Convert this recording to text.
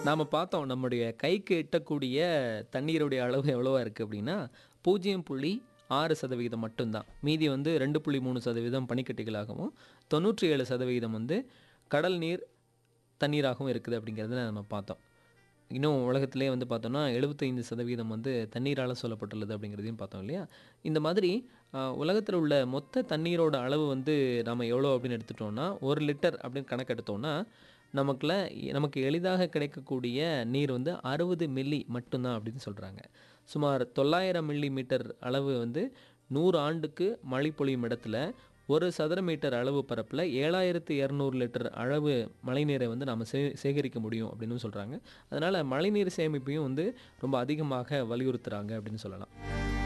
நாம பார்த்தோம் நம்முடைய கைக்கு எட்டக்கூடிய தண்ணீருடைய அளவு எவ்வளவா இருக்குது அப்படின்னா பூஜ்ஜியம் புள்ளி ஆறு சதவிகிதம் மட்டும்தான் மீதி வந்து ரெண்டு புள்ளி மூணு சதவீதம் பனிக்கட்டிகளாகவும் தொண்ணூற்றி ஏழு சதவிகிதம் வந்து கடல் நீர் தண்ணீராகவும் இருக்குது அப்படிங்கிறத நம்ம பார்த்தோம் இன்னும் உலகத்திலே வந்து பார்த்தோம்னா எழுபத்தைந்து சதவீதம் வந்து தண்ணீரால் சொல்லப்பட்டுள்ளது அப்படிங்கிறதையும் பார்த்தோம் இல்லையா இந்த மாதிரி உலகத்தில் உள்ள மொத்த தண்ணீரோட அளவு வந்து நம்ம எவ்வளோ அப்படின்னு எடுத்துட்டோம்னா ஒரு லிட்டர் அப்படின்னு கணக்கெடுத்தோம்னா நமக்குள்ள நமக்கு எளிதாக கிடைக்கக்கூடிய நீர் வந்து அறுபது மில்லி மட்டும்தான் அப்படின்னு சொல்கிறாங்க சுமார் தொள்ளாயிரம் மில்லி மீட்டர் அளவு வந்து நூறு ஆண்டுக்கு மழை பொழியும் இடத்துல ஒரு சதுர மீட்டர் அளவு பரப்பில் ஏழாயிரத்து இரநூறு லிட்டர் அளவு மழைநீரை வந்து நம்ம சே சேகரிக்க முடியும் அப்படின்னு சொல்கிறாங்க அதனால் மழைநீர் சேமிப்பையும் வந்து ரொம்ப அதிகமாக வலியுறுத்துகிறாங்க அப்படின்னு சொல்லலாம்